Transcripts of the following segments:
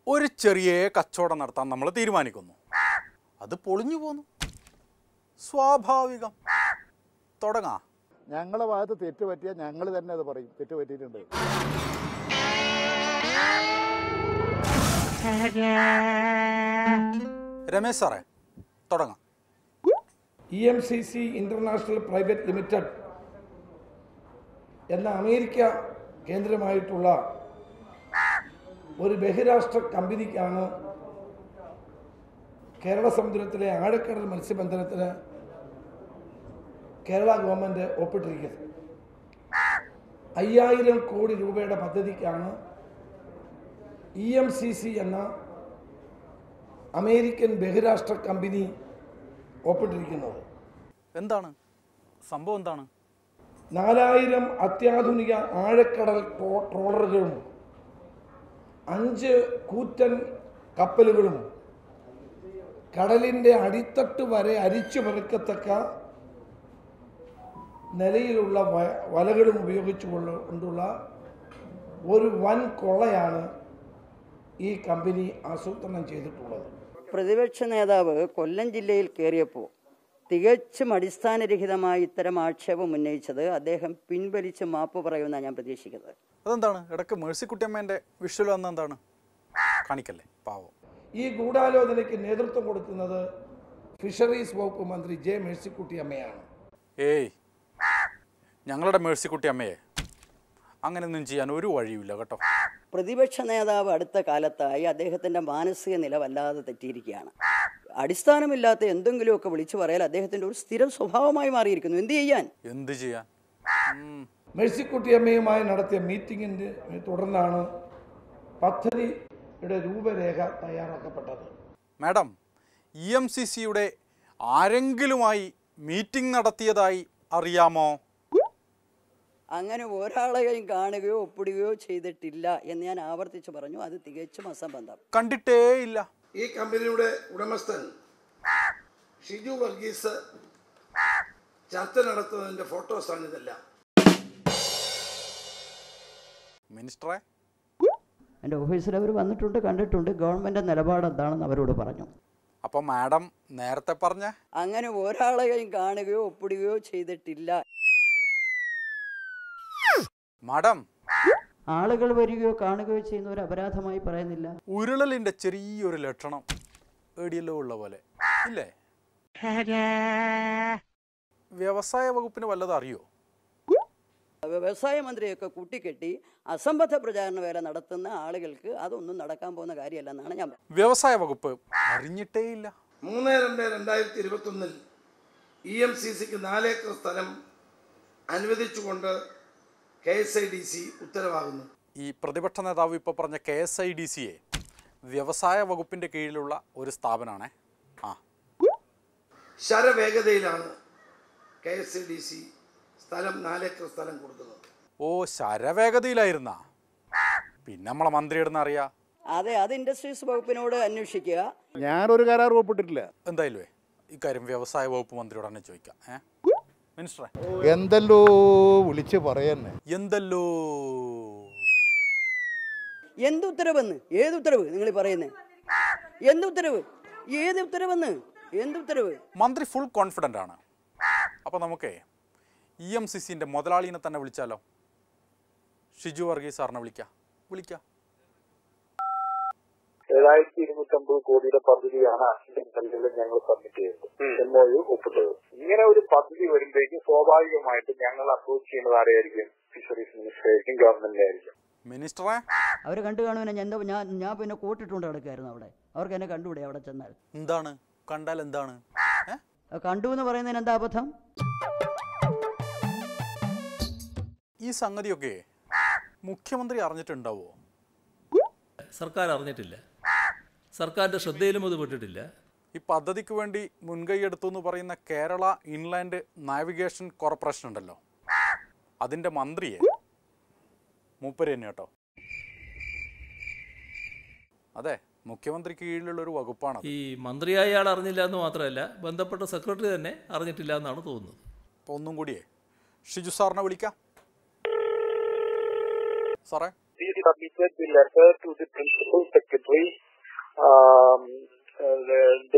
ഒരു ചെറിയ കച്ചവടം നടത്താൻ നമ്മൾ തീരുമാനിക്കുന്നു അത് പൊളിഞ്ഞു പോന്നു സ്വാഭാവികം തുടങ്ങാ ഞങ്ങളെ ഭാഗത്ത് തെറ്റ് പറ്റിയാൽ ഞങ്ങൾ തന്നെ അത് പറയും തെറ്റ് പറ്റിയിട്ടുണ്ട് രമേശ് സാറേ തുടങ്ങാം E M C C international private limited എന്ന അമേരിക്ക കേന്ദ്രമായിട്ടുള്ള ഒരു ബഹിരാഷ്ട്ര കമ്പനിക്കാണ് കേരള സമുദ്രത്തിലെ ആഴക്കടൽ മത്സ്യബന്ധനത്തിന് കേരള ഗവൺമെൻറ് ഒപ്പിട്ടിരിക്കുന്നത് അയ്യായിരം കോടി രൂപയുടെ പദ്ധതിക്കാണ് ഇ എം സി സി എന്ന അമേരിക്കൻ ബഹിരാഷ്ട്ര കമ്പനി ഒപ്പിട്ടിരിക്കുന്നത് എന്താണ് സംഭവം എന്താണ് നാലായിരം അത്യാധുനിക ആഴക്കടൽ ട്രോ- ട്രോളറുകളും അഞ്ച് കൂറ്റൻ കപ്പലുകളും കടലിൻ്റെ അടിത്തട്ട് വരെ അരിച്ചു പെറുക്കത്തക്ക നിലയിലുള്ള വ- വലകളും ഉപയോഗിച്ചു കൊള്ള- കൊണ്ടുള്ള ഒരു വൻ കൊള്ളയാണ് ഈ കമ്പനി ആസൂത്രണം ചെയ്തിട്ടുള്ളത് പ്രതിപക്ഷ നേതാവ് കൊല്ലം ജില്ലയിൽ കയറിയപ്പോൾ തികച്ചും അടിസ്ഥാനരഹിതമായി ഇത്തരം ആക്ഷേപം ഉന്നയിച്ചത് അദ്ദേഹം പിൻവലിച്ച് മാപ്പ് പറയുമെന്നാണ് ഞാൻ പ്രതീക്ഷിക്കുന്നത് അതെന്താണ് ഇടയ്ക്ക് മേഴ്സിക്കുട്ടിയമ്മേൻ്റെ വിഷ്വൽ വന്ന എന്താണ് കാണിക്കല്ലേ പാവം ഈ ഗൂഢാലോചനയ്ക്ക് നേതൃത്വം കൊടുക്കുന്നത് ഫിഷറീസ് വകുപ്പ് മന്ത്രി ജെ മേഴ്സിക്കുട്ടി അമ്മയാണ് ഏയ് ഞങ്ങളുടെ മേഴ്സിക്കുട്ടി അമ്മയെ അങ്ങനെയൊന്നും ചെയ്യാൻ ഒരു വഴിയുമില്ല കേട്ടോ പ്രതിപക്ഷ നേതാവ് അടുത്ത കാലത്തായി അദ്ദേഹത്തിൻ്റെ മാനസിക നില വല്ലാതെ തെറ്റിയിരിക്കുകയാണ് അടിസ്ഥാനമില്ലാത്ത എന്തെങ്കിലുമൊക്കെ വിളിച്ചു പറയാൽ അദ്ദേഹത്തിൻ്റെ ഒരു സ്ഥിരം സ്വഭാവമായി മാറിയിരിക്കുന്നു എന്ത് ചെയ്യാൻ എന്ത് ചെയ്യാൻ ഉം. മേഴ്സിക്കുട്ടി അമ്മയുമായി നടത്തിയ മീറ്റിംഗിൻ്റെ തുടർന്നാണ് പദ്ധതിയുടെ രൂപരേഖ തയ്യാറാക്കപ്പെട്ടത് മാഡം ഇ എം സി സിയുടെ ആരെങ്കിലുമായി മീറ്റിംഗ് നടത്തിയതായി അറിയാമോ അങ്ങനെ ഒരാളെയും കാണുകയോ ഒപ്പിടുകയോ ചെയ്തിട്ടില്ല എന്ന് ഞാൻ ആവർത്തിച്ച് പറഞ്ഞു അത് തികച്ചും അസംബന്ധം കണ്ടിട്ടേ ഇല്ല ഈ കമ്പനിയുടെ ഉടമസ്ഥൻ ഷിജു വർഗീസ് ചർച്ച നടത്തുന്നതിൻ്റെ ഫോട്ടോസാണ് ഇതെല്ലാം മിനിസ്റ്ററെ എൻ്റെ ഓഫീസിൽ അവർ വന്നിട്ടുണ്ട് കണ്ടിട്ടുണ്ട് ഗവൺമെൻറ് നിലപാട് എന്താണെന്ന് അവരോട് പറഞ്ഞു അപ്പോൾ മാഡം നേരത്തെ പറഞ്ഞ അങ്ങനെ ഒരാളെയും കാണുകയോ ഒപ്പിടുകയോ ചെയ്തിട്ടില്ല മാഡം ആളുകൾ വരികയോ കാണുകയോ ചെയ്യുന്ന ഒരു അപരാധമായി പറയുന്നില്ല ഉരുളലിൻ്റെ ചെറിയൊരു ലക്ഷണം ഏടിയല്ലോ ഉള്ള പോലെ ഇല്ലേ വ്യവസായ വകുപ്പിന് വല്ലതും അറിയോ വ്യവസായ മന്ത്രിയൊക്കെ കൂട്ടിക്കെട്ടി അസംബന്ധ പ്രചാരണ വേല നടത്തുന്ന ആളുകൾക്ക് അതൊന്നും നടക്കാൻ പോകുന്ന കാര്യമല്ലെന്നാണ് ഞാൻ പറയുന്നത്. വ്യവസായ വകുപ്പ് അറിഞ്ഞിട്ടേ ഇല്ല മൂന്ന് രണ്ട് രണ്ടായിരത്തി ഇരുപത്തൊന്നിൽ ഇ എം സി സിക്ക് നാലേക്കർ സ്ഥലം അനുവദിച്ചുകൊണ്ട് K S I D C ഉത്തരവാകുന്നു ഈ പ്രതിപക്ഷ നേതാവ് ഇപ്പോൾ പറഞ്ഞ കെ എസ് ഐ ഡി സിയെ വ്യവസായ വകുപ്പിൻ്റെ കീഴിലുള്ള ഒരു സ്ഥാപനമാണേ ആ ശരവേഗതയിലാണ് K S I D C സ്ഥലം നാലേക്കർ സ്ഥലം കൊടുക്കുന്നത് ഓ ശരവേഗതയിലായിരുന്ന പിന്നെ നമ്മളെ മന്ത്രിയിടുന്ന അറിയാ അതെ അത് ഇൻഡസ്ട്രീസ് വകുപ്പിനോട് അന്വേഷിക്കുക ഞാനൊരു കരാർ ഒപ്പിട്ടിട്ടില്ല എന്തായാലും ഇക്കാര്യം വ്യവസായ വകുപ്പ് മന്ത്രിയോട് തന്നെ ചോദിക്കാം ഏ മിനിസ്റ്ററെ എന്തല്ലോ വിളിച്ച് പറയുന്നേ എന്തല്ലോ എന്ത് ഉത്തരവെന്ന് ഏത് ഉത്തരവ് നിങ്ങൾ പറയുന്നത് എന്ത് ഉത്തരവ് ഏത് ഉത്തരവെന്ന് എന്ത് ഉത്തരവ് മന്ത്രി ഫുൾ കോൺഫിഡൻ്റ് ആണ് അപ്പോൾ നമുക്കേ ഇ എം സി സിൻ്റെ മുതലാളിനെ തന്നെ വിളിച്ചാലോ ഷിജു വർഗീസ് സാറിനെ വിളിക്കാം വിളിക്കാം ഏഴായിരത്തി ഇരുന്നൂറ്റമ്പത് കോടിയുടെ പദ്ധതിയാണ് അസിസ്റ്റന്റ് സെന്ററിൽ ഞങ്ങൾ സബ്മിറ്റ് ചെയ്തത് എം ഒ യു ഒപ്പിട്ടത് ഇങ്ങനെ ഒരു പദ്ധതി വരുമ്പോഴേക്കും സ്വാഭാവികമായിട്ടും ഞങ്ങൾ അപ്രോച്ച് ചെയ്യുന്നത് ആരെയായിരിക്കും ഫിഷറീസ് മിനിസ്റ്റർ ആയിരിക്കും ഗവൺമെന്റിനെ ആയിരിക്കും മിനിസ്റ്ററെ അവർ കണ്ടു കാണുവിനെ ഞാൻ എന്താ- ഞാൻ ഞാൻ പിന്നെ കൂട്ടിട്ടുണ്ട് കിടക്കായിരുന്നു അവിടെ അവർക്ക് എന്നെ കണ്ടുകൂടെ അവിടെ ചെന്നാൽ എന്താണ് കണ്ടാൽ എന്താണ് ഏ അത് കണ്ടു എന്ന് പറയുന്നതിന് എന്താ അബദ്ധം ഈ സംഗതിയൊക്കെ മുഖ്യമന്ത്രി അറിഞ്ഞിട്ടുണ്ടാവോ സർക്കാർ അറിഞ്ഞിട്ടില്ല സർക്കാരിൻ്റെ ശ്രദ്ധയിലും അത് പെട്ടിട്ടില്ല ഈ പദ്ധതിക്ക് വേണ്ടി മുൻകൈയെടുത്തു എന്ന് പറയുന്ന കേരള ഇൻലാൻഡ് നാവിഗേഷൻ കോർപ്പറേഷൻ ഉണ്ടല്ലോ അതിൻ്റെ മന്ത്രിയെ മൂപ്പര് തന്നെ കേട്ടോ അതെ മുഖ്യമന്ത്രി കീഴിലുള്ള ഒരു വകുപ്പാണ് ഈ മന്ത്രിയായ ആൾ അറിഞ്ഞില്ല എന്ന് മാത്രമല്ല ബന്ധപ്പെട്ട സെക്രട്ടറി തന്നെ അറിഞ്ഞിട്ടില്ല എന്നാണ് തോന്നുന്നത് അപ്പോൾ ഒന്നും കൂടിയേ ഷിജു സാറിനെ വിളിക്കാം സാറേ We submitted the letter to the principal secretary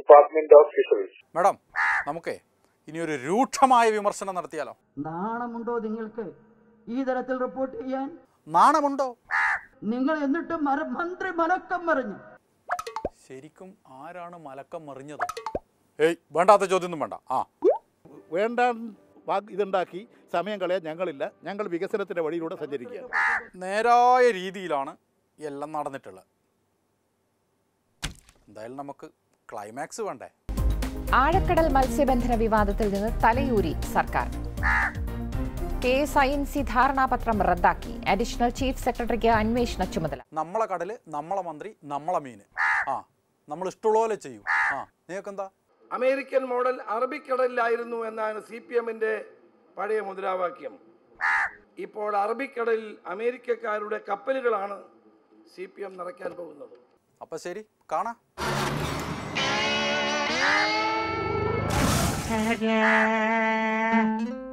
department of fisheries madam നമുക്കേ ഇനി ഒരു രൂക്ഷമായ വിമർശനം നടത്തിയാലോ നാണമുണ്ടോ നിങ്ങൾക്ക് ഈ തരത്തിൽ റിപ്പോർട്ട് ചെയ്യാൻ നാണമുണ്ടോ നിങ്ങൾ എന്നിട്ടും മര- മന്ത്രി മലക്കം മറിഞ്ഞു ശരിക്കും ആരാണ് മലക്കം മറിഞ്ഞത് ഏയ് വേണ്ടാത്ത ചോദ്യമൊന്നും വേണ്ട ആ വേണ്ട വാഗ് ഇതുണ്ടാക്കി സമയം കളയാൻ ഞങ്ങളില്ല ഞങ്ങൾ വികസനത്തിന്റെ വഴിയിലൂടെ സഞ്ചരിക്കുകയാണ് നേരായ രീതിയിലാണ് എല്ലാം നടന്നിട്ടുള്ളത് എന്തായാലും നമുക്ക് ക്ലൈമാക്സ് വേണ്ടേ ആഴക്കടൽ മത്സ്യബന്ധന വിവാദത്തിൽ നിന്ന് തലയൂരി സർക്കാർ K S I N C ധാരണാപത്രം റദ്ദാക്കി അഡീഷണൽ ചീഫ് സെക്രട്ടറിക്ക് അന്വേഷണ ചുമതല നമ്മളെ കടല് നമ്മളെ മന്ത്രി നമ്മളെ മീന് ആ നമ്മൾ ഇഷ്ടമുള്ള പോലെ ചെയ്യും ആ നിങ്ങൾക്കെന്താ അമേരിക്കൻ മോഡൽ അറബിക്കടലിലായിരുന്നു എന്നാണ് സി പി എമ്മിന്റെ പഴയ മുദ്രാവാക്യം ഇപ്പോൾ അറബിക്കടലിൽ അമേരിക്കക്കാരുടെ കപ്പലുകളാണ് സി പി എം നിറയ്ക്കാൻ പോകുന്നത് അപ്പം ശരി കാണാം